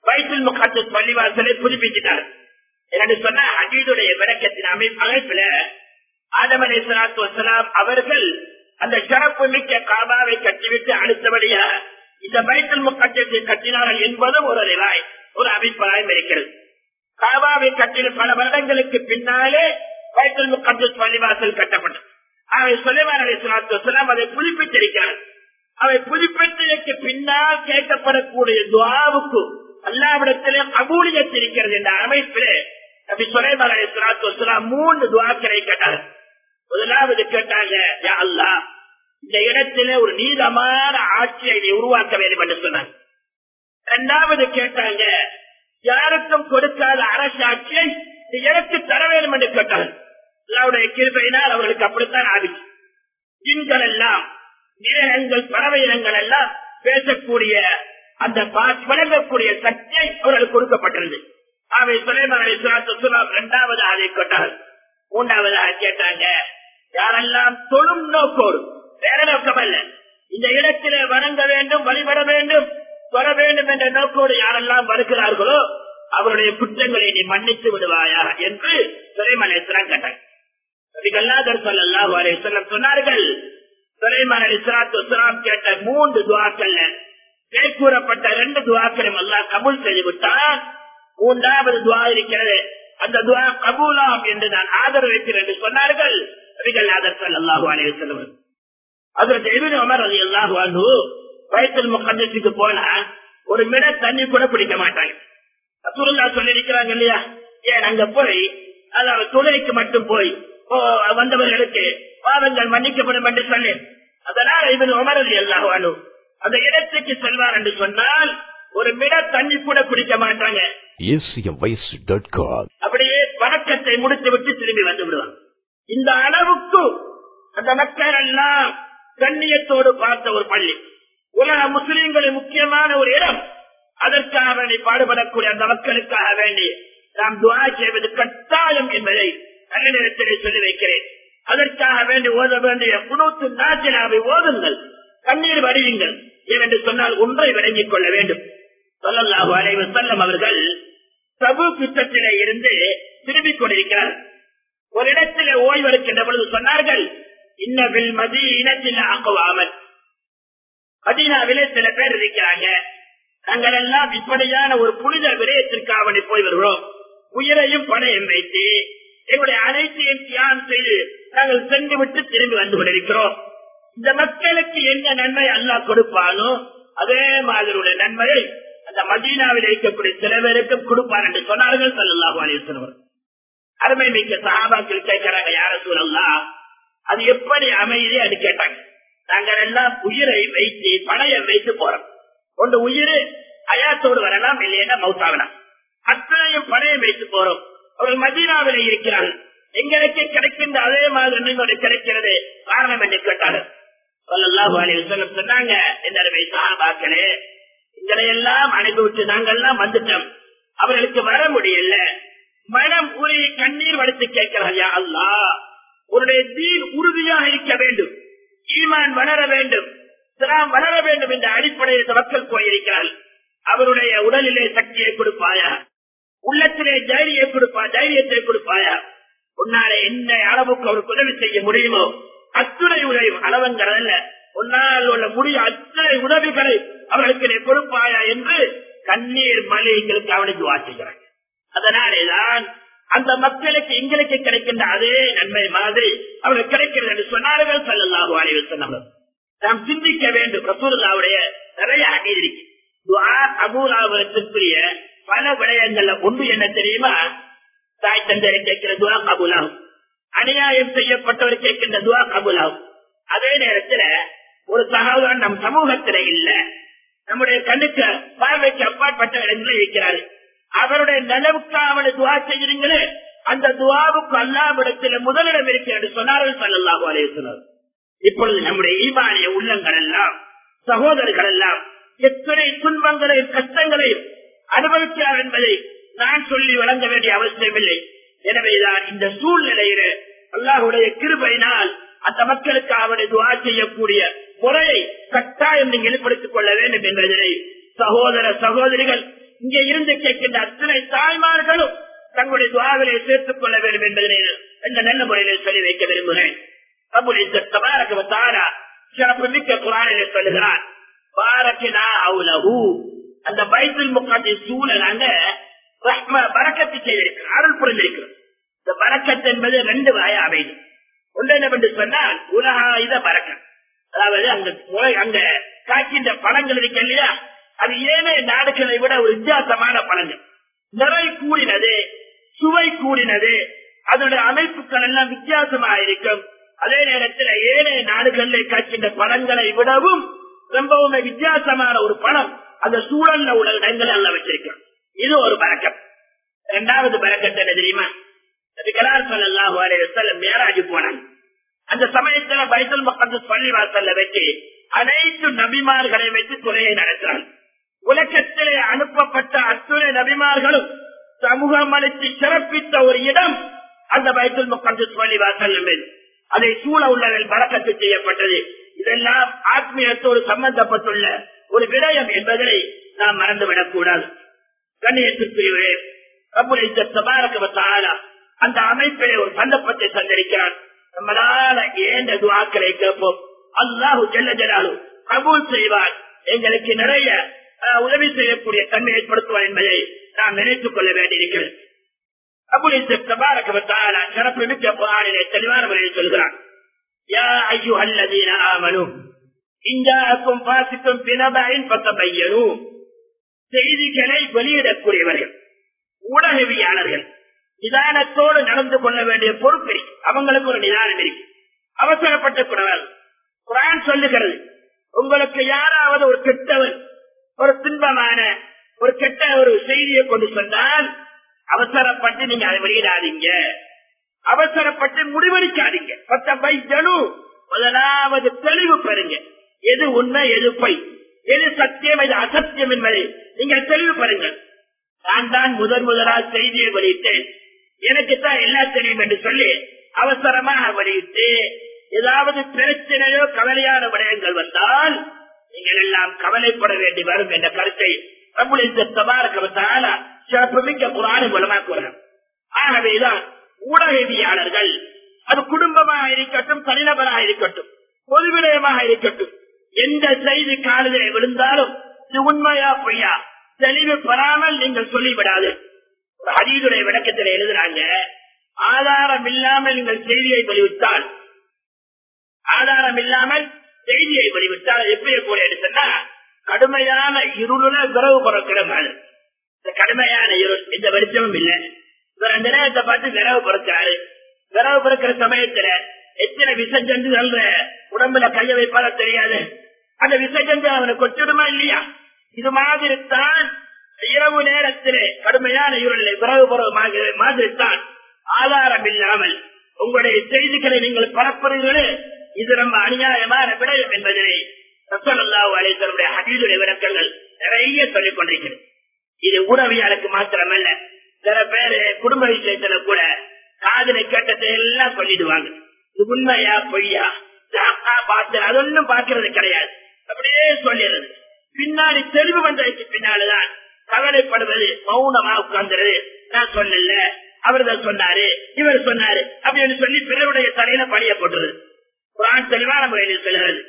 வயிற்றில் முகாத்து பள்ளிவாசலை புதுப்பிச்சிட்டார் என்று சொன்ன அஜீதுடைய விளக்கத்தின் அமைப்பு அமைப்புல ஆதம் அலி சலாத்து வசலாம் அவர்கள் அந்த சிறப்பு மிக்க காபாவை கட்டிவிட்டு அடுத்தபடியா இந்த பைத்தல் முக்கட்டத்தை கட்டினார்கள் என்பதும் ஒரு ரிவாய் ஒரு அபிப்பிராயம் இருக்கிறது காபாவை கட்டின பல வருடங்களுக்கு பின்னாலே பைத்தல் முக்கட்டஸ் பள்ளிவாசல் கட்டப்பட்டது அவை சுலைமான் அலி சலாத்து வசலாம் அதை புதுப்பித்திருக்கிறார் அவை புதுப்பித்ததற்கு பின்னால் கேட்கப்படக்கூடிய துவாவுக்கு அல்லாவிடத்திலே கபூலியத் இருக்கிறது என்ற அமைப்பிலே நபி சுலைமான் அலி சலாத்து வசலாம் மூன்று துவாக்களை கேட்டார் முதலாவது கேட்டாங்க யா அல்லா இந்த இடத்திலே ஒரு நீதமான ஆட்சியை நீ உருவாக்க வேண்டும் என்று சொன்னாங்க இரண்டாவது கேட்டாங்க யாருக்கும் கொடுக்காத அரசாட்சியை நீ எனக்கு தர வேண்டும் என்று கேட்டாங்க அல்லாவுடைய கிருபையினால் அவர்களுக்கு அப்படித்தான் ஆதிச்சு ஜின்கள் எல்லாம் மிருகங்கள் பறவை இனங்கள் எல்லாம் பேசக்கூடிய அந்த வழங்கக்கூடிய சக்தியை அவர்களுக்கு கொடுக்கப்பட்டிருந்தது அவை சுலைமான் அலி சொல்லாம் இரண்டாவது அதை கேட்டார்கள் மூன்றாவதாக கேட்டாங்க யாரெல்லாம் தொழும் நோக்கோடு வேற நோக்கம் அல்ல இந்த இடத்திலே வணங்க வேண்டும் வழிபட வேண்டும் வர வேண்டும் என்ற நோக்கோடு யாரெல்லாம் வருகிறார்களோ அவருடைய குற்றங்களை நீ மன்னித்து விடுவாயா என்று சுலைமான் அலிஸ்லாம் கேட்டாங்க சொன்னார்கள் சுலைமான் அலிஸ்லாம் கேட்ட மூன்று துவாக்கள்ல மேற்கூறப்பட்ட ரெண்டு துவாக்களும் எல்லாம் கபூல் செய்து விட்டான் மூன்றாவது துவா இருக்கிறது அந்த துவா கபூலாம் என்று நான் ஆதரவு வைக்கிறேன் என்று சொன்னார்கள் வயத்தில் முகந்தத்துக்கு போனா ஒரு மிட தண்ணி கூட பிடிக்க மாட்டாங்க சுருந்தா சொல்லி இருக்கிறாங்க இல்லையா ஏன் அங்க போய் அதாவது துணைக்கு மட்டும் போய் வந்தவர்களுக்கு பாவங்கள் மன்னிக்கப்படும் என்று சொல்லி அதனால இவன் உமரது எல்லாவானு அந்த இடத்துக்கு செல்வார் என்று சொன்னால் ஒரு மிட தண்ணி கூட குடிக்க மாட்டாங்க அப்படியே வணக்கத்தை முடித்து விட்டு திரும்பி வந்து விடுவாங்க இந்த அளவுக்கு அந்த மக்கள் எல்லாம் கண்ணியத்தோடு பார்த்த ஒரு பள்ளி உலக முஸ்லிம்களின் முக்கியமான ஒரு இடம் அதற்காக வேண்டி பாடுபடக்கூடிய அந்த மக்களுக்காக வேண்டி நாம் துவா செய்வது கட்டாயம் என்பதை நல்ல நேரத்திலே சொல்லி வைக்கிறேன் அதற்காக வேண்டி ஓத வேண்டிய குணூத்து நாச்சிலாவை ஓதுங்கள் கண்ணீர் வடியுங்கள் ஏனென்று சொன்னால் ஒன்றை விளங்கிக் கொள்ள வேண்டும் சொல்லல்லாஹு அலைவ செல்லம் அவர்கள் பிரபு குற்றத்திலே இருந்து திரும்பிக் கொண்டிருக்கிறார் ஒரு இடத்திலே ஓய்வெடுக்கின்ற பொழுது சொன்னார்கள் இன்னவில் மதி இனத்தில் ஆக்குவாமல் மதீனாவிலே சில பேர் இருக்கிறாங்க நாங்கள் எல்லாம் இப்படியான ஒரு புனித விடயத்திற்காக போய் வருகிறோம் உயிரையும் பணையம் வைத்து எங்களுடைய அனைத்தையும் தியானம் செய்து நாங்கள் சென்று விட்டு திரும்பி வந்து கொண்டிருக்கிறோம் இந்த மக்களுக்கு என்ன நன்மை அல்லாஹ் கொடுப்பானோ அதே மாதிரி நன்மையை அந்த மதீனாவில் இருக்கக்கூடிய சில பேருக்கு கொடுப்பார் என்று சொன்னார்கள் சல்லாஹூ அலிஸ்வரர் அருமை மிக்க சகாபாக்கள் கேட்கிறாங்க யார சூழல்லாம் அது எப்படி அமைதி அது கேட்டாங்க நாங்கள் எல்லாம் உயிரை வைத்து பணையம் வைத்து போறோம் ஒன்று உயிர் அயாத்தோடு வரலாம் இல்லையா மவுத்தாகலாம் அத்தனையும் பணையம் வைத்து போறோம் அவர்கள் மதீனாவிலே இருக்கிறார்கள் எங்களுக்கு கிடைக்கின்ற அதே மாதிரி நீங்களோட கிடைக்கிறது காரணம் என்று கேட்டார்கள் சொன்னாங்க இந்த அருமை சகாபாக்களே எங்களை எல்லாம் அனுபவித்து நாங்கள்லாம் வந்துட்டோம் அவர்களுக்கு வர முடியல மனம் உரிய கண்ணீர் வடித்து கேட்கிறாயா அல்லா உன்னுடைய தீன் உறுதியாக இருக்க வேண்டும் ஈமான் வளர வேண்டும் இஸ்லாம் வளர வேண்டும் என்ற அடிப்படையில் மக்கள் போயிருக்கிறார்கள் அவருடைய உடலிலே சக்தியை கொடுப்பாயா உள்ளத்திலே தைரியை கொடுப்பா தைரியத்தை கொடுப்பாயா உன்னால என்ன அளவுக்கு அவருக்கு உதவி செய்ய முடியுமோ அத்துணை உதவி அளவங்கிறதல்ல உன்னால் உள்ள முடிய அத்தனை உதவிகளை அவர்களுக்கு நீ கொடுப்பாயா என்று கண்ணீர் மலைகளுக்கு அவனுக்கு வாசிக்கிறாங்க அதனாலேதான் அந்த மக்களுக்கு எங்களுக்கு கிடைக்கின்ற அதே நன்மை மாதிரி அவர்களுக்கு கிடைக்கிறது என்று சொன்னார்கள் சல்லாஹூ அலைவு சொன்னவர் நாம் சிந்திக்க வேண்டும் ரசூல்லாவுடைய நிறைய அநீதி இருக்கு அபூலாவத்திற்குரிய பல விடயங்கள்ல ஒன்று என்ன தெரியுமா தாய் தந்தரை கேட்கிற துவா கபூலாகும் அநியாயம் செய்யப்பட்டவர் கேட்கின்ற துவா கபூலாகும் அதே நேரத்துல ஒரு சகோதரன் நம் சமூகத்தில இல்ல நம்முடைய கண்ணுக்கு பார்வைக்கு அப்பாற்பட்ட இடங்களை இருக்கிறாரு அவருடைய நலவுக்கு அவனை துவா செய்கிறீங்களே அந்த துவாவுக்கு அல்லாவிடத்தில் முதலிடம் இருக்கிறது சொன்னார்கள் சல்லாஹூ அலையுனர் இப்பொழுது நம்முடைய ஈமானிய உள்ளங்கள் எல்லாம் சகோதரர்கள் எல்லாம் எத்தனை துன்பங்களையும் கஷ்டங்களையும் அனுபவிக்கிறார் என்பதை நான் சொல்லி வழங்க வேண்டிய அவசியமில்லை எனவேதான் இந்த சூழ்நிலையில அல்லாஹுடைய கிருபையினால் அந்த மக்களுக்கு அவனை துவா செய்யக்கூடிய முறையை கட்டாயம் நீங்கள் ஏற்படுத்திக் கொள்ள வேண்டும் என்பதனை சகோதர சகோதரிகள் இங்கே இருந்து கேட்கின்ற அத்தனை தாய்மார்களும் தங்களுடைய துவாவிலே சேர்த்துக் கொள்ள வேண்டும் என்பதை இந்த நல்ல முறையில் சொல்லி வைக்க விரும்புகிறேன் சிறப்பு மிக்க குரானிலே சொல்லுகிறார் பாரக்கினா அவுலகு அந்த பைபிள் முக்காட்டி சூழலாங்க பறக்கத்து செய்திருக்கிறார் அருள் புரிந்திருக்கிறது இந்த பறக்கத்து என்பது ரெண்டு வகையா அமைது ஒன்று என்னவென்று சொன்னால் உலகாயுத பறக்கம் அதாவது அங்க முளை அங்க காய்க்கின்ற பழங்கள் இருக்கு இல்லையா அது ஏனைய நாடுகளை விட ஒரு வித்தியாசமான பழங்கள் நிறை கூடினது சுவை கூடினது அதனுடைய அமைப்புகள் எல்லாம் வித்தியாசமா இருக்கும் அதே நேரத்தில் ஏனைய நாடுகளில் காய்க்கின்ற பழங்களை விடவும் ரொம்பவும் வித்தியாசமான ஒரு பழம் அந்த சூழல்ல உள்ள இடங்கள் எல்லாம் வச்சிருக்கோம் இது ஒரு பழக்கம் இரண்டாவது பழக்கத்தை என்ன தெரியுமா மேராஜு போனாங்க அந்த சமயத்துல பைத்தல் மக்கள் பள்ளி வாசல்ல வச்சு அனைத்து நபிமார்களை வைத்து துறையை நடத்தினார் உலகத்திலே அனுப்பப்பட்ட அத்துணை நபிமார்களும் சமூகம் அளித்து சிறப்பித்த ஒரு இடம் அந்த பைத்தல் மக்கள் பள்ளி வாசல் அதை சூழ உள்ளவர்கள் பழக்கத்து செய்யப்பட்டது இதெல்லாம் ஆத்மீயத்தோடு சம்பந்தப்பட்டுள்ள ஒரு விடயம் என்பதை நாம் மறந்துவிடக் கூடாது கண்ணியத்திற்குரியவரே அந்த அமைப்பிலே ஒரு சந்தர்ப்பத்தை தந்திருக்கிறார் நம்மளால ஏந்த துவாக்களை கேட்போம் அல்லாஹு செல்ல ஜலாலு கபூல் செய்வார் எங்களுக்கு நிறைய உதவி செய்யக்கூடிய தன்மை ஏற்படுத்துவார் என்பதை நாம் நினைத்துக் கொள்ள வேண்டியிருக்கிறது சிறப்பு மிக்க புராணிலே தெளிவான முறையில் சொல்கிறார் யா ஐயோ அல்லதீன ஆமனும் இஞ்சாக்கும் பாசிக்கும் பினபாயின் பத்தபையனும் செய்திகளை வெளியிடக்கூடியவர்கள் ஊடகவியாளர்கள் நிதானத்தோடு நடந்து கொள்ள வேண்டிய பொறுப்பு இருக்கு அவங்களுக்கு ஒரு நிதானம் இருக்கு அவசரப்பட்டு கூடாது குரான் சொல்லுகிறது உங்களுக்கு யாராவது ஒரு கெட்டவர் ஒரு துன்பமான ஒரு கெட்ட ஒரு செய்தியை கொண்டு சொன்னால் அவசரப்பட்டு நீங்க அதை வெளியிடாதீங்க அவசரப்பட்டு முடிவெடுக்காதீங்க பத்த பைஜனு முதலாவது தெளிவு பெறுங்க எது உண்மை எது பொய் எது சத்தியம் எது அசத்தியம் என்பதை நீங்கள் தெளிவு பெறுங்கள் நான் தான் முதன் முதலாக செய்தியை வெளியிட்டேன் எனக்கு தான் எல்லாம் தெரியும் என்று சொல்லி அவசரமாக வெளியிட்டு ஏதாவது பிரச்சனையோ கவலையான விடயங்கள் வந்தால் நீங்கள் எல்லாம் கவலைப்பட வேண்டி வரும் என்ற கருத்தை தபாரக்கவத்தால சிறப்புமிக்க குரானு மூலமாக கூறணும் ஆகவேதான் ஊடகவியாளர்கள் அது குடும்பமாக இருக்கட்டும் தனிநபராக இருக்கட்டும் பொது விடயமாக இருக்கட்டும் எந்த செய்தி காலிலே விழுந்தாலும் இது உண்மையா பொய்யா தெளிவு பெறாமல் நீங்கள் சொல்லிவிடாது அதீதுடைய விளக்கத்தில் எழுதுறாங்க ஆதாரம் இல்லாமல் நீங்கள் செய்தியை வெளிவிட்டால் ஆதாரம் இல்லாமல் செய்தியை வெளிவிட்டால் எப்படி கூட சொன்னா கடுமையான இருளுல விரவு பிறக்கிற மாதிரி இந்த கடுமையான இருள் இந்த வெளிச்சமும் இல்லை இவர் ரெண்டு நேரத்தை பார்த்து விரவு பிறக்காரு விரவு பிறக்கிற சமயத்துல எத்தனை விசஞ்சந்து சொல்ற உடம்புல கைய வைப்பாத தெரியாது அந்த விசஞ்சந்து அவனை கொச்சிடுமா இல்லையா இது மாதிரி தான் இரவு நேரத்திலே கடுமையான இருளை விரவு பிறகு மாதிரி தான் ஆதாரம் இல்லாமல் உங்களுடைய செய்திகளை நீங்கள் பரப்புறீர்களே இது ரொம்ப அநியாயமான விடயம் என்பதனை ரசோல்லாஹு அலைத்தருடைய ஹதீதுடைய விளக்கங்கள் நிறைய சொல்லிக் கொண்டிருக்கிறது இது ஊடகவியாளுக்கு மாத்திரமல்ல சில பேரு குடும்ப விஷயத்துல கூட காதலை கேட்டதை எல்லாம் சொல்லிடுவாங்க இது உண்மையா பொய்யா பார்த்து அது ஒன்றும் பார்க்கறது கிடையாது அப்படியே சொல்லிடுறது பின்னாடி தெளிவு வந்ததுக்கு பின்னால்தான் கவலைப்படுவது மௌனமா உட்கார்ந்துறது நான் சொல்லல அவர்தான் சொன்னாரு இவர் சொன்னாரு அப்படின்னு சொல்லி பிறருடைய தலையில பழிய போட்டுறது குரான் தெளிவான முறையில் சொல்லுகிறது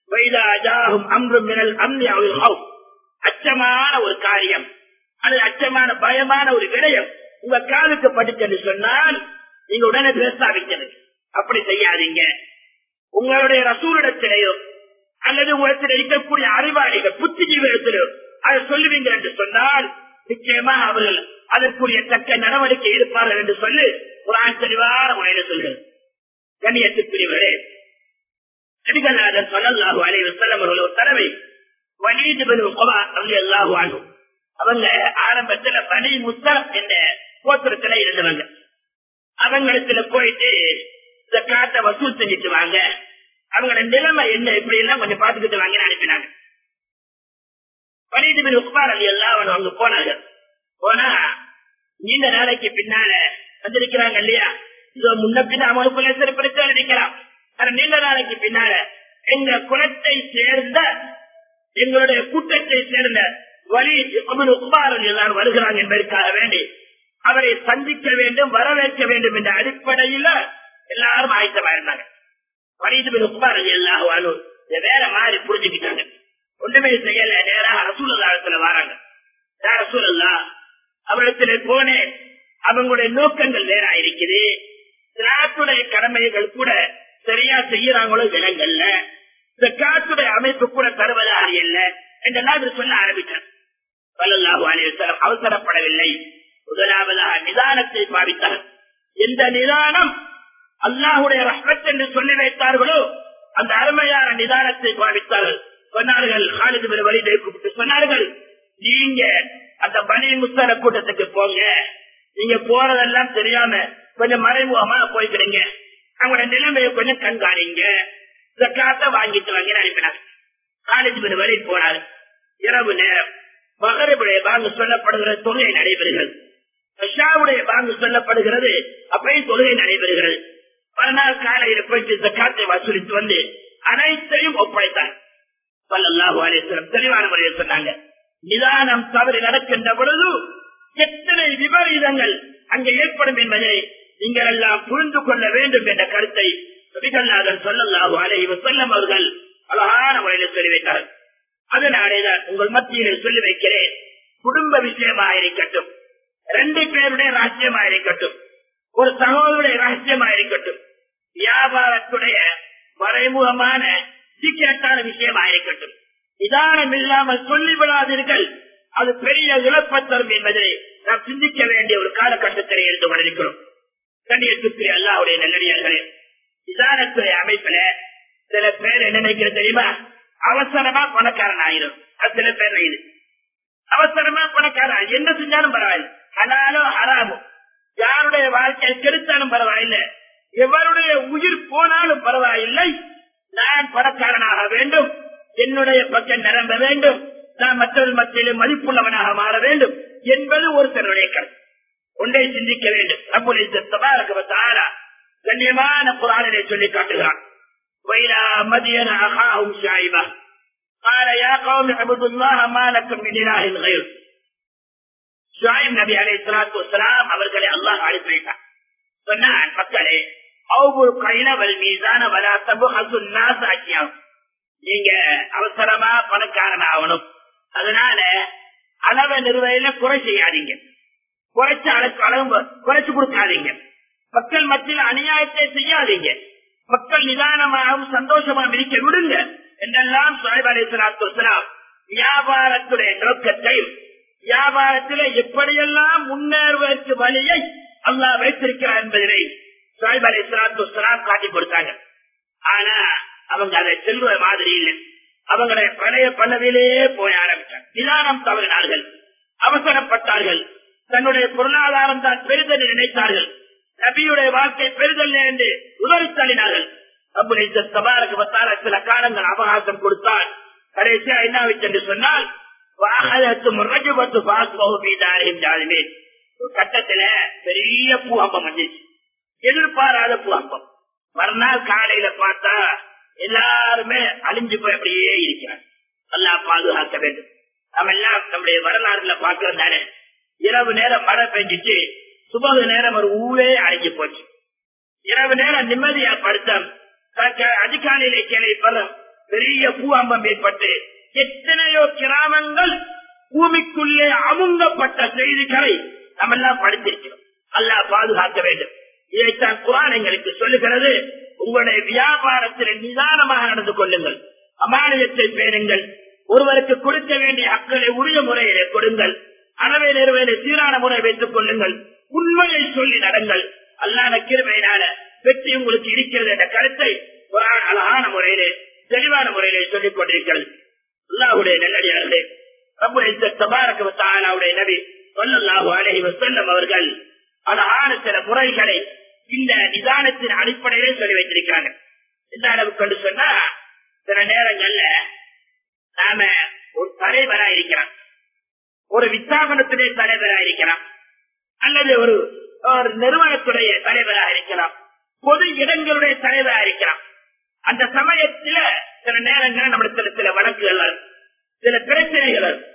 அச்சமான ஒரு காரியம் அது அச்சமான பயமான ஒரு விடயம் உங்க காலுக்கு பட்டுச்சு சொன்னால் நீங்க உடனே பேச ஆரம்பிக்கிறது அப்படி செய்யாதீங்க உங்களுடைய ரசூரிடத்திலேயோ அல்லது உங்களிடத்தில் இருக்கக்கூடிய அறிவாளிகள் புத்திஜீவிடத்திலோ அதை சொல்லுவீங்க என்று சொன்னால் நிச்சயமா அவர்கள் அதற்குரிய தக்க நடவடிக்கை எடுப்பார்கள் என்று சொல்லி ஒரு தெளிவான முறையில சொல்கிறது கண்ணியத்துக்குரியவரே நபிகள்நாதர் சொல்லல்லாஹு அலைஹி வஸல்லம் அவர்கள் ஒரு தடவை வலீத் பின் உக்பா ரலியல்லாஹு அன்ஹு அவங்க ஆரம்பத்துல பனி முஸ்தலப் என்ற கோத்திரத்துல இருந்தவங்க அவங்களிடத்துல போயிட்டு இந்த காட்டை வசூல் செஞ்சுட்டு வாங்க அவங்களோட நிலைமை என்ன இப்படி எல்லாம் கொஞ்சம் பாத்துக்கிட்டு வாங்கன்னு அனுப்பினாங்க வலீத் பின் உக்பா ரலியல்லாஹு அன்ஹு அங்க போனாங்க போனா நீண்ட நாளைக்கு பின்னால வந்திருக்கிறாங்க இல்லையா இதோ முன்ன பின்ன அவங்களுக்குள்ள சிறப்பிடித்து நினைக்கலாம் நீண்ட நாளைக்கு பின்னால எங்க குலத்தை சேர்ந்த எங்களுடைய கூட்டத்தை சேர்ந்த வலி உபாரல் எல்லாரும் வருகிறாங்க என்பதற்காக வேண்டி அவரை சந்திக்க வேண்டும் வரவேற்க வேண்டும் என்ற அடிப்படையில எல்லாரும் ஆயத்தமா இருந்தாங்க வலிது உபாரல் எல்லாம் வேற மாதிரி புரிஞ்சுக்கிட்டாங்க ஒன்றுமே செய்யல நேராக ரசூலத்துல வராங்க ரசூலல்லா அவரிடத்துல போனேன் அவங்களுடைய நோக்கங்கள் வேற இருக்குது திராட்டுடைய கடமைகள் கூட சரியா செய்யறாங்களோ விலங்கல்ல இந்த காத்துடைய அமைப்பு கூட தருவது அறியல்ல என்றெல்லாம் இவர் சொல்ல ஆரம்பித்தார் பல்லல்லாஹு அலைவசலம் அவசரப்படவில்லை முதலாவதாக நிதானத்தை பாவித்தார் எந்த நிதானம் அல்லாஹுடைய ரஹ்மத் என்று சொல்லி வைத்தார்களோ அந்த அருமையான நிதானத்தை பாவித்தார்கள் சொன்னார்கள் ஹாலிது பின் வலிதை கூப்பிட்டு சொன்னார்கள் நீங்க அந்த பனி முஸ்தர கூட்டத்துக்கு போங்க நீங்க போறதெல்லாம் தெரியாம கொஞ்சம் மறைமுகமா போய்க்கிறீங்க அவங்களோட நிலைமையை கொஞ்சம் கண்காணிங்க காத்த வாங்கிட்டு வாங்க அனுப்பினார் காலேஜ் பின் வரை போனார் இரவு நேரம் மகரவுடைய பாங்கு சொல்லப்படுகிற தொழுகை நடைபெறுகிறது ஷாவுடைய பாங்கு சொல்லப்படுகிறது அப்பயும் தொழுகை நடைபெறுகிறது மறுநாள் காலையில போயிட்டு ஜக்காத்தை வசூலித்து வந்து அனைத்தையும் ஒப்படைத்தார் பல்லாஹு அலேஸ்வரம் தெளிவான முறையில் சொன்னாங்க நிதானம் தவறு நடக்கின்ற பொழுது எத்தனை விபரீதங்கள் அங்கே ஏற்படும் என்பதை நீங்கள் எல்லாம் புரிந்து கொள்ள வேண்டும் என்ற கருத்தை நபிகள்நாதன் சொல்லல்லாஹு அலைஹி வஸல்லம் அவர்கள் அழகான முறையில் சொல்லி வைத்தார் அதனாலேதான் உங்கள் மத்தியில் சொல்லி வைக்கிறேன் குடும்ப விஷயமாக இருக்கட்டும் ரெண்டு பேருடைய ரகசியமாக இருக்கட்டும் ஒரு சகோதருடைய ரகசியமாக இருக்கட்டும் வியாபாரத்துடைய மறைமுகமான சீக்கிரட்டான விஷயமாக இருக்கட்டும் நிதானம் இல்லாமல் சொல்லிவிடாதீர்கள் அது பெரிய இழப்பை தரும் என்பதை நாம் சிந்திக்க வேண்டிய ஒரு காலகட்டத்தில் இருந்து கொண்டிருக்கிறோம் கண்ணியத்துக்கு அல்லாவுடைய நல்லடியார்களே நிதானத்துறை அமைப்புல சில பேர் என்ன நினைக்கிறது தெரியுமா அவசரமா பணக்காரன் ஆயிரும் அது சில பேர் இது அவசரமா பணக்காரன் என்ன செஞ்சாலும் பரவாயில்ல ஹலாலோ ஹராமோ யாருடைய வாழ்க்கையை கெடுத்தாலும் பரவாயில்லை எவருடைய உயிர் போனாலும் பரவாயில்லை நான் பணக்காரனாக வேண்டும் என்னுடைய பக்கம் நிரம்ப வேண்டும் நான் மற்றொரு மத்தியிலும் மதிப்புள்ளவனாக மாற வேண்டும் என்பது ஒரு தன்னுடைய கருத்து ஒன்றை சிந்திக்க வேண்டும் நம்முடைய கண்ணியமான புராணனை சொல்லி காட்டுகிறான் وإلى مدين أخاهم شعيبة قال يا قوم اعبدوا الله ما لكم من إله غيره ஷாயிப் நபி அலை சலாத்து வலாம் அவர்களை அல்லாஹ் அழைத்து வைத்தார் சொன்னான் மக்களே அவ்வொரு கைலவல் மீதான வலாத்தபு ஹசுன்னாஸ் ஆக்கியாகும் நீங்க அவசரமா பணக்காரன் ஆகணும் அதனால அளவை நிறுவையில குறை செய்யாதீங்க குறைச்சு அளவு அளவு குறைச்சு கொடுக்காதீங்க மக்கள் மத்தியில் அநியாயத்தை செய்யாதீங்க மக்கள் நிதானமாகவும் சந்தோஷமாகவும் இருக்க விடுங்க என்றெல்லாம் சாஹிப் அலி சலாத்து வலாம் வியாபாரத்துடைய நோக்கத்தையும் வியாபாரத்திலே எப்படியெல்லாம் முன்னேறுவதற்கு வழியை அல்லாஹ் வைத்திருக்கிறார் என்பதனை சாஹிப் அலி சலாத்து வலாம் காட்டி கொடுத்தாங்க ஆனா அவங்க அதை செல்வ மாதிரி இல்லை அவங்களுடைய பழைய பல்லவிலேயே போய் ஆரம்பித்தார் நிதானம் தவறினார்கள் அவசரப்பட்டார்கள் தன்னுடைய பொருளாதாரம் தான் பெரிதல் நினைத்தார்கள் நபியுடைய வாழ்க்கை பெரிதல் என்று உதவி தள்ளினார்கள் சபாரக்கு பத்தார சில காலங்கள் அவகாசம் கொடுத்தால் கடைசியா என்ன என்று சொன்னால் கட்டத்துல பெரிய பூகம்பம் வந்துச்சு எதிர்பாராத பூகம்பம் மறுநாள் காலையில பார்த்தா எல்லாருமே அழிஞ்சு போய் அப்படியே இருக்கிறார் நல்லா பாதுகாக்க வேண்டும் நம்ம எல்லாம் நம்முடைய வரலாறுல பாக்குறது தானே இரவு நேரம் மழை பெஞ்சிச்சு சுபகு நேரம் ஒரு ஊரே அழிஞ்சு போச்சு இரவு நேரம் நிம்மதியா படுத்தம் அதிகாலையிலே கேள்விப்படும் பெரிய பூவம்பம் ஏற்பட்டு எத்தனையோ கிராமங்கள் பூமிக்குள்ளே அமுங்கப்பட்ட செய்திகளை நம்ம எல்லாம் படித்திருக்கிறோம் அல்லா பாதுகாக்க வேண்டும் இதைத்தான் குரான் எங்களுக்கு சொல்லுகிறது உங்களுடைய வியாபாரத்தில் நிதானமாக நடந்து கொள்ளுங்கள் அமானியத்தை பேணுங்கள் ஒருவருக்கு கொடுக்க வேண்டிய அக்களை உரிய முறையிலே கொடுங்கள் அளவை நிறுவனை சீரான முறை வைத்துக் கொள்ளுங்கள் உண்மையை சொல்லி நடங்கள் அல்லாத கிருமையினால வெற்றி உங்களுக்கு இருக்கிறது என்ற கருத்தை குரான் அழகான முறையிலே தெளிவான முறையிலே சொல்லிக் கொண்டிருக்கிறது அல்லாஹுடைய நல்லடியார்களே தபாரக்குடைய நபி சொல்லல்லாஹு அலஹி வசல்லம் அவர்கள் அழகான சில முறைகளை இந்த நிதானத்தின் அடிப்படையிலே சொல்லி வைத்திருக்காங்க எந்த அளவுக்கு கொண்டு சொன்னா சில நேரங்கள்ல நாம ஒரு தலைவரா இருக்கிறோம் ஒரு வித்தாபனத்துடைய தலைவரா இருக்கிறோம் அல்லது ஒரு ஒரு நிறுவனத்துடைய தலைவராக இருக்கலாம் பொது இடங்களுடைய தலைவராக இருக்கலாம் அந்த சமயத்துல சில நேரங்களில் நம்முடைய சில சில வழக்குகள் வரும் சில பிரச்சனைகள் வரும்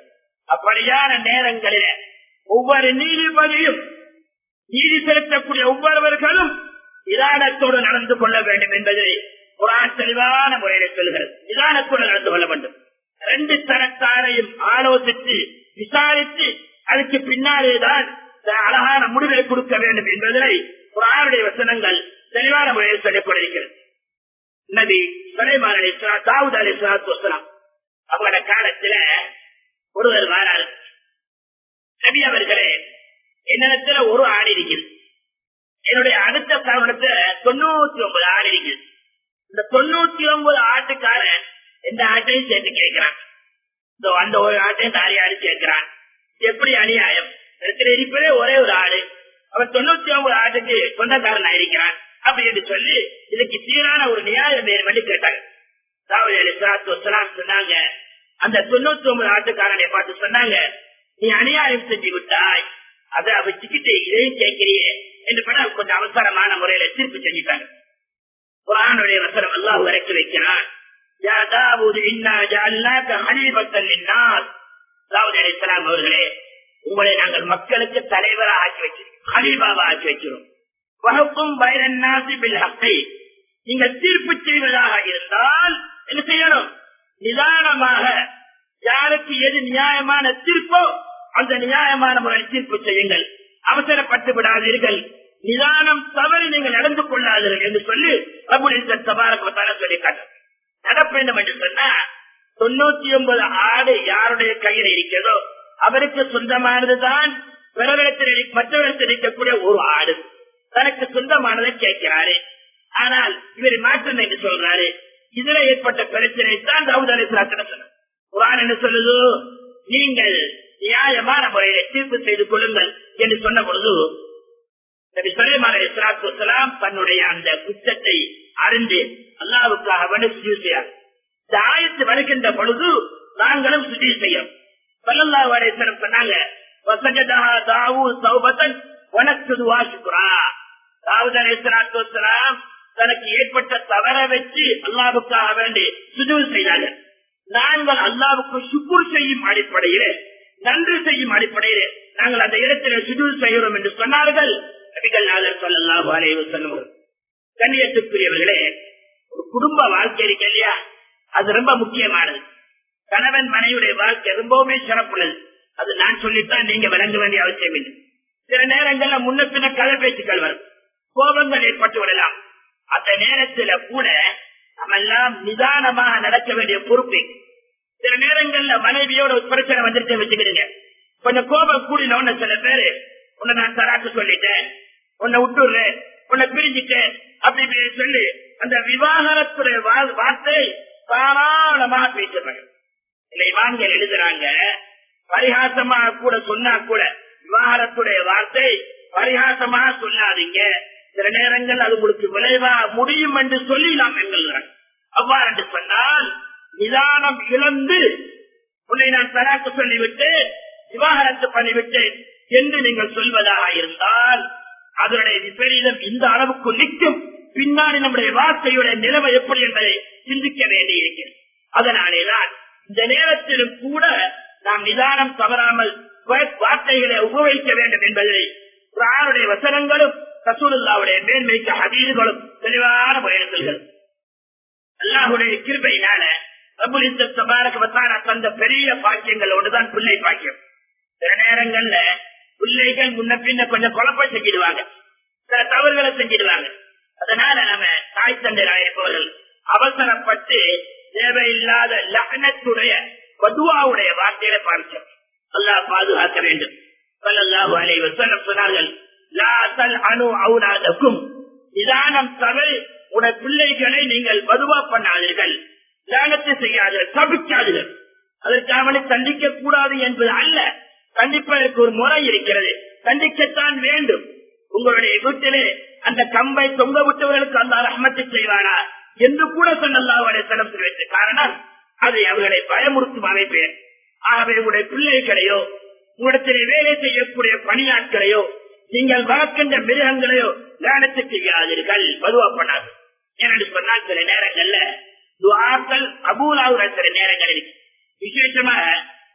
அப்படியான நேரங்களில் ஒவ்வொரு நீதிபதியும் நீதி செலுத்தக்கூடிய ஒவ்வொருவர்களும் நிதானத்தோடு நடந்து கொள்ள வேண்டும் என்பதை குரான் தெளிவான முறையில் சொல்கிறது நிதானத்தோடு நடந்து கொள்ள வேண்டும் ரெண்டு தரத்தாரையும் ஆலோசித்து விசாரித்து அதுக்கு பின்னாலேதான் அழகான முடிவை கொடுக்க வேண்டும் என்பதை குரானுடைய வசனங்கள் தெளிவான முறையில் சொல்லிக் கொண்டிருக்கிறது நபி சுலைமான் அலி தாவூத் அலி சலாத்து வசலாம் அவங்களோட காலத்துல ஒருவர் வாராரு நபி அவர்களே என்னிடத்துல ஒரு ஆடு இருக்குது என்னுடைய அடுத்த தருணத்துல தொண்ணூத்தி ஒன்பது ஆடு இருக்குது இந்த தொண்ணூத்தி ஒன்பது ஆட்டுக்காரன் எந்த ஆட்டையும் சேர்த்து கேட்கிறான் அந்த ஒரு ஆட்டையும் தாரி ஆடு சேர்க்கிறான் எப்படி அநியாயம் இருக்கிற இருப்பதே ஒரே ஒரு ஆடு அவன் தொண்ணூத்தி ஒன்பது ஆட்டுக்கு சொந்தக்காரன் இருக்கிறான் அப்படின்னு சொல்லி இதுக்கு சீரான ஒரு நியாயம் வேறு வழி கேட்டாங்க சொன்னாங்க அந்த தொண்ணூத்தி ஒன்பது ஆட்டுக்காரனை பார்த்து சொன்னாங்க நீ அநியாயம் செஞ்சு விட்டாய் அதை வச்சுக்கிட்டு இதையும் கேட்கிறியே என்று பண்ண கொஞ்சம் அவசரமான முறையில தீர்ப்பு செஞ்சுட்டாங்க குரானுடைய வசனம் எல்லாம் இறக்கி வைக்கிறான் அவர்களே உங்களை நாங்கள் மக்களுக்கு தலைவராக ஆக்கி வச்சிருக்கோம் ஹலீபாவா ஆக்கி வைக்கிறோம் வகுப்பும் பைரன்னாசி பில் ஹக்கை நீங்கள் தீர்ப்பு செய்வதாக இருந்தால் என்ன செய்யணும் நிதானமாக யாருக்கு எது நியாயமான தீர்ப்போ அந்த நியாயமான முறையில் தீர்ப்பு செய்யுங்கள் அவசரப்பட்டு விடாதீர்கள் நிதானம் தவறு நீங்கள் நடந்து கொள்ளாதீர்கள் என்று சொல்லி பிரபுலிசன் சபாரப்பத்தான சொல்லி காட்ட நடப்பு வேண்டும் என்று சொன்னா தொண்ணூத்தி ஒன்பது ஆடு யாருடைய கையில் இருக்கிறதோ அவருக்கு சொந்தமானதுதான் பிறரிடத்தில் மற்றவரிடத்தில் இருக்கக்கூடிய ஒரு ஆடு தனக்கு சொந்தமானதை கேட்கிறாரு ஆனால் இவர் மாற்றம் என்று சொல்றாரு இதுல ஏற்பட்ட பிரச்சனை தான் தாவூத் அலி சொன்னார் குரான் என்ன சொல்லுது நீங்கள் நியாயமான முறையில தீர்ப்பு செய்து கொள்ளுங்கள் என்று சொன்ன பொழுது நபி சுலைமான் அலைஹிஸ்ஸலாத்து வஸலாம் தன்னுடைய அந்த குற்றத்தை அறிந்து அல்லாஹ்வுக்காக வேண்டி சுஜூத் செய்யார் இந்த ஆயத்து வருகின்ற பொழுது நாங்களும் சுஜூத் செய்யும் ஸல்லல்லாஹு அலைஹி வஸல்லம் சொன்னாங்க வசஜதஹா தாவூத் தௌபத்தன் வனக்குது வாசுகுரா தாவூத் அலைஹிஸ்ஸலாத்து வஸலாம் தனக்கு ஏற்பட்ட தவற வச்சு அல்லாஹ்வுக்காக வேண்டி சுஜூத் செய்தார்கள் நாங்கள் அல்லாவுக்கு சுக்குர் செய்யும் அடிப்படையிலே நன்றி செய்யும் அடிப்படையிலே நாங்கள் அந்த இடத்துல சுஜூத் செய்கிறோம் என்று சொன்னார்கள் நபிகள் நாதர் சொல்லலாம் அலைவு சொல்லுவோம் கண்ணியத்துக்குரியவர்களே ஒரு குடும்ப வாழ்க்கை இருக்கு இல்லையா அது ரொம்ப முக்கியமானது கணவன் மனைவியுடைய வாழ்க்கை ரொம்பவுமே சிறப்புள்ளது அது நான் சொல்லித்தான் நீங்க விளங்க வேண்டிய அவசியம் இல்லை சில நேரங்கள்ல முன்ன பின்ன கதை பேச்சுக்கள் வரும் கோபங்கள் ஏற்பட்டு விடலாம் அந்த நேரத்துல கூட நம்ம எல்லாம் நிதானமாக நடக்க வேண்டிய பொறுப்பு சில நேரங்கள்ல மனைவியோட ஒரு பிரச்சனை வந்துட்டு வச்சுக்கிடுங்க கொஞ்சம் கோபம் கூடின சில பேரு உன்னை நான் தராக்கு சொல்லிட்டேன் உன்னை விட்டுறேன் உன்னை பிரிஞ்சுட்டேன் அப்படி இப்படி சொல்லி அந்த விவாகரத்துடைய வா- வார்த்தை தாராளமாக பேசுறாங்க இல்லை இமாம்கள் எழுதுறாங்க பரிகாசமா கூட சொன்னா கூட விவாகரத்துடைய வார்த்தை பரிகாசமா சொல்லாதீங்க சில நேரங்கள் அது உங்களுக்கு விளைவா முடியும் என்று சொல்லி நாம் எங்களுறாங்க அவ்வாறு என்று சொன்னால் நிதானம் இழந்து உன்னை நான் தராக்கு சொல்லிவிட்டு விவாகரத்து பண்ணிவிட்டேன் என்று நீங்கள் சொல்வதாக இருந்தால் அதனுடைய விபரீதம் இந்த அளவுக்கு நிற்கும் பின்னாடி நம்முடைய வார்த்தையுடைய நிலைமை எப்படி என்பதை சிந்திக்க வேண்டியிருக்கிறது அதனாலேதான் இந்த நேரத்திலும் கூட நாம் நிதானம் தவறாமல் வா- வார்த்தைகளை உபயோகிக்க வேண்டும் என்பதை குரானுடைய வசனங்களும் ரசூலுல்லாவுடைய மேன்மைக்கு ஹதீதுகளும் தெளிவான முறையில் அல்லாஹுடைய கிருபையினால பிரபுலித்த சபாரகத்தான தந்த பெரிய பாக்கியங்களோடுதான் பிள்ளை பாக்கியம் சில நேரங்கள்ல பிள்ளைகள் முன்ன பின்ன கொஞ்சம் குழப்பம் செஞ்சிடுவாங்க சில தவறுகளை செஞ்சிடுவாங்க அதனால நம்ம தாய் தந்தையராயிருப்பவர்கள் அவசரப்பட்டு தேவையில்லாத லக்னத்துடைய பதுவாவுடைய வார்த்தையில பார்க்கிறோம் அல்லாஹ் பாதுகாக்க வேண்டும் ஸல்லல்லாஹு அலைஹி வஸல்லம் சொன்னார்கள் லா தல்அனு அவுலாதக்கும் நிதானம் தவிர உடைய பிள்ளைகளை நீங்கள் பதுவா பண்ணாதீர்கள் தியானத்தை செய்யாதீர்கள் தவிக்காதீர்கள் அதற்காக தண்டிக்க கூடாது என்பது அல்ல கண்டிப்பதற்கு ஒரு முறை இருக்கிறது கண்டிக்கத்தான் வேண்டும் உங்களுடைய வீட்டிலே அந்த கம்பை தொங்க விட்டவர்களுக்கு அந்த ரஹமத்தை செய்வானா என்று கூட சொன்னல்லாவுடைய சிலம் வைத்த காரணம் அது அவர்களை பயமுறுத்தும் அமைப்பு ஆகவே உங்களுடைய பிள்ளைகளையோ உங்களிடத்திலே வேலை செய்யக்கூடிய பணியாட்களையோ நீங்கள் வளர்க்கின்ற மிருகங்களையோ தியானத்தை செய்யாதீர்கள் பதுவா பண்ணாது ஏனென்று சொன்னால் சில நேரங்கள்ல துவாக்கள் அபூலாவுற சில நேரங்கள் இருக்கு விசேஷமாக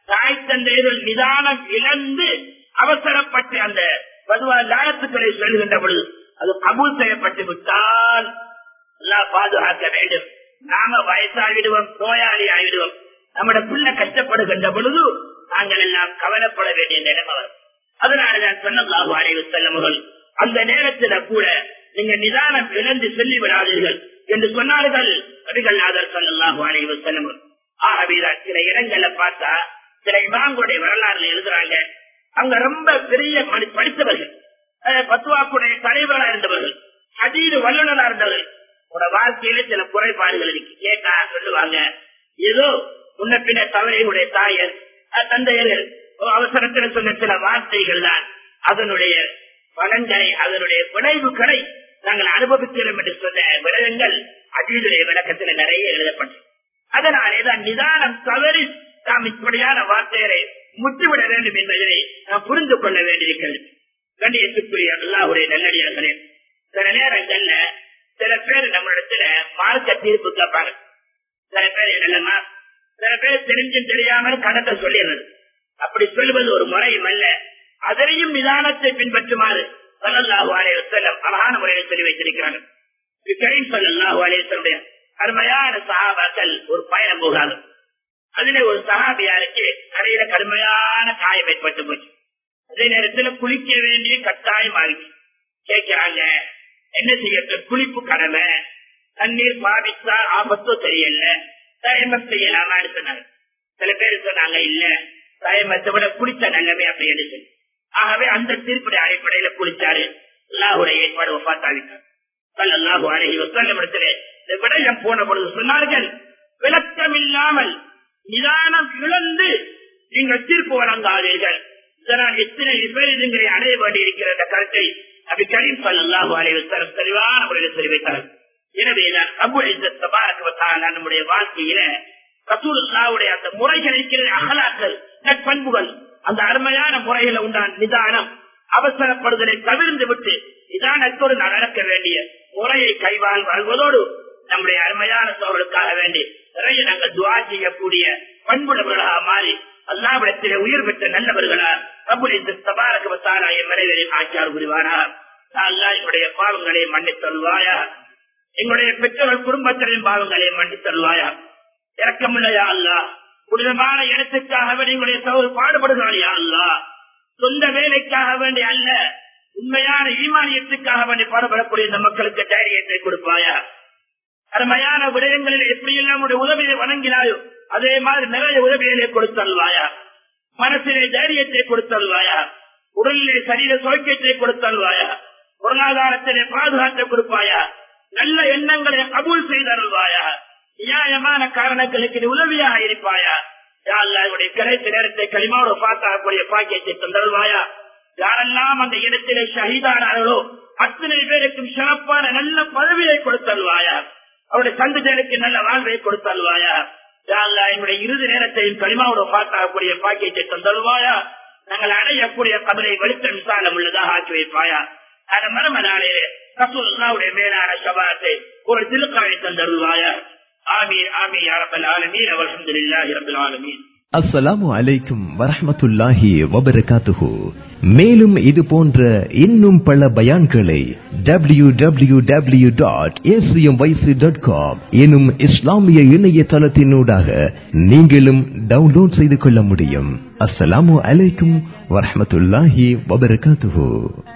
தாய் தந்தையர்கள் நிதானம் இழந்து அவசரப்பட்டு அந்த பதுவா லாயத்துக்களை சொல்கின்ற பொழுது அது கபூல் செய்யப்பட்டு விட்டால் எல்லாம் பாதுகாக்க வேண்டும் நாம வயசாகிடுவோம் நோயாளி ஆகிடுவோம் நம்முடைய பிள்ளை கஷ்டப்படுகின்ற பொழுது நாங்கள் எல்லாம் கவலைப்பட வேண்டிய நிலைமை வரும் அதனாலதான் சொன்னதாக அறிவு செல்லமுகள் அந்த நேரத்தில் கூட நீங்க நிதானம் இழந்து சொல்லி விடாதீர்கள் என்று சொன்னார்கள் நபிகள் நாதர் சொல்லலாம் அறிவு செல்லமுகள் ஆகவேதான் சில இடங்கள்ல பார்த்தா சில இமாம்களுடைய வரலாறுல எழுதுறாங்க அங்க ரொம்ப பெரிய மனி- படித்தவர்கள் அஹ், பத்துவாக்குடைய தலைவராக இருந்தவர்கள் அதீது வல்லுநரா இருந்தவர்கள் உங்களோட வாழ்க்கையில சில குறைபாடுகள் இருக்கு கேட்டா சொல்லுவாங்க ஏதோ முன்ன பின்ன தவறையுடைய தாயர் அஹ், தந்தையர்கள் ஒரு அவசரத்தில் சொன்ன சில வார்த்தைகள் தான் அதனுடைய பலன்களை அதனுடைய விளைவுகளை நாங்கள் அனுபவிக்கிறோம் என்று சொன்ன விடயங்கள் அதீதுடைய விளக்கத்தில் நிறைய எழுதப்பட்டது அதனாலேதான் நிதானம் தவறி நாம் இப்படியான வார்த்தைகளை முற்றுவிட வேண்டும் என்பதை நாம் புரிந்து கொள்ள வேண்டியிருக்கிறது கண்ணியத்துக்குரிய அல்லாஹுடைய நல்லடியார்களே சில நேரங்கள்ல சில பேர் நம்மளிடத்துல மார்க்க தீர்ப்பு கேட்பாங்க சில பேர் என்னமா சில பேர் தெரிஞ்சும் தெரியாமல் கணத்தை சொல்லிடுறது அப்படி சொல்வது ஒரு முறையும் அல்ல அதனையும் நிதானத்தை பின்பற்றுமாறு சல்லல்லாஹு அலைஹி வஸல்லம் அழகான முறையில் சொல்லி வைத்திருக்கிறாங்க கரீம் ஸல்லல்லாஹு அலைஹி வஸல்லம் அருமையான சஹாபாக்கள் ஒரு பயணம் போகாது அதுல ஒரு சஹாபியாருக்கு கரையில கடுமையான காயம் ஏற்பட்டு போச்சு அதே நேரத்துல குளிக்க வேண்டிய கட்டாயம் ஆகிச்சு கேட்கிறாங்க என்ன செய்யட்டும் குளிப்பு கடமை தண்ணீர் பாவித்தா ஆபத்தோ தெரியல தயமம் செய்யலாமான்னு சொன்னாங்க சில பேர் சொன்னாங்க இல்ல தயமத்தை விட குளித்த நல்லமே அப்படின்னு சொல்லி ஆகவே அந்த தீர்ப்புடைய அடிப்படையில குளிச்சாரு அல்லாஹுடைய ஏற்பாடு ஒப்பாத்தாவிட்டார் சல்லல்லாஹு அலைஹி வஸல்லம் இடத்திலே இந்த விடயம் போன பொழுது சொன்னார்கள் விளக்கம் இல்லாமல் நிதானம் இழந்து நீங்கள் தீர்ப்பு வழங்காதீர்கள் இதனால் எத்தனை விபரீதங்களை அடைய வேண்டியிருக்கிற இந்த கருத்தை அப்படி கரீம் சல்லாஹு அலைஹி வஸல்லம் தெளிவான முறையில் சொல்லி வைத்தார்கள் எனவேதான் அபு இஸ்ஸத் தபாரக வ தஆலா நம்முடைய வாழ்க்கையில ரசூலுல்லாஹ்வுடைய அந்த முறைகள் இருக்கிற அகலாக்கள் நற்பண்புகள் அந்த அருமையான முறையில உண்டான நிதானம் அவசரப்படுதலை தவிர்ந்து விட்டு நிதானத்தோடு நடக்க வேண்டிய முறையை கைவாள் வாழ்வதோடு நம்முடைய அருமையான சோழர்களுக்காக வேண்டி நிறைய நாங்கள் துவா செய்யக்கூடிய பண்புள்ளவர்களாக மாறி அல்லாவிடத்திலே உயிர் பெற்ற நல்லவர்களா பிரபுலித்து தபாரக வத்தாரா என் மனைவரின் ஆச்சார் புரிவாரா அல்லா என்னுடைய பாவங்களை மன்னித் தருவாயா எங்களுடைய பெற்றோர்கள் குடும்பத்தினரின் பாவங்களை மன்னித் தருவாயா இறக்கமுள்ளையா அல்லா புனிதமான இடத்துக்காக வேண்டி எங்களுடைய சகோதரர் பாடுபடுகிறாயா அல்லா சொந்த வேலைக்காக வேண்டி அல்ல உண்மையான ஈமானியத்துக்காக வேண்டி பாடுபடக்கூடிய இந்த மக்களுக்கு தைரியத்தை கொடுப்பாயா அருமையான விடயங்களில் எப்படியெல்லாம் உடைய உதவியை வணங்கினாயோ அதே மாதிரி நிறைய உதவிகளை கொடுத்தல்வாயா மனசிலே தைரியத்தை கொடுத்தல்வாயா உடலிலே சரீர சோக்கியத்தை கொடுத்தல்வாயா பொருளாதாரத்திலே பாதுகாத்தை கொடுப்பாயா நல்ல எண்ணங்களை கபூல் செய்தருள்வாயா நியாயமான காரணங்களுக்கு நீ உதவியாக இருப்பாயா யாருடைய கிடைத்த நேரத்தை களிமாவோடு பார்த்தாக்கூடிய பாக்கியத்தை தந்தருள்வாயா யாரெல்லாம் அந்த இடத்திலே ஷஹீதானார்களோ அத்தனை பேருக்கும் சிறப்பான நல்ல பதவியை கொடுத்தல்வாயா அவருடைய சந்ததிகளுக்கு நல்ல வாழ்வை கொடுத்தல்வாயா யாழ்லா எங்களுடைய இறுதி நேரத்தையும் களிமாவோடு பார்த்தாக்கூடிய பாக்கியத்தை தந்தருள்வாயா நாங்கள் அடையக்கூடிய கபரை வெளிச்சம் விசாலம் உள்ளதாக ஆக்கி வைப்பாயா அந்த மரம நாளிலே ரசூலுல்லாவுடைய மேலான சபாத்தை ஒரு திருக்காவை தந்தருள்வாயா ஆமீன் ஆமீன் அரபல் ஆலமீன் அல்ஹம்துலில்லாஹி ரப்பில் ஆலமீன் அஸ்ஸலாமு அலைக்கும் வரஹ்மத்துல்லாஹி வபரகாத்துஹு மேலும் இது போன்ற இன்னும் பல பயான்களை W W W dot dot com எனும் இஸ்லாமிய இணையதளத்தினூடாக நீங்களும் டவுன்லோட் செய்து கொள்ள முடியும் அஸ்ஸலாமு அலைக்கும் வரஹ்மத்துல்லாஹி வபரகாத்துஹு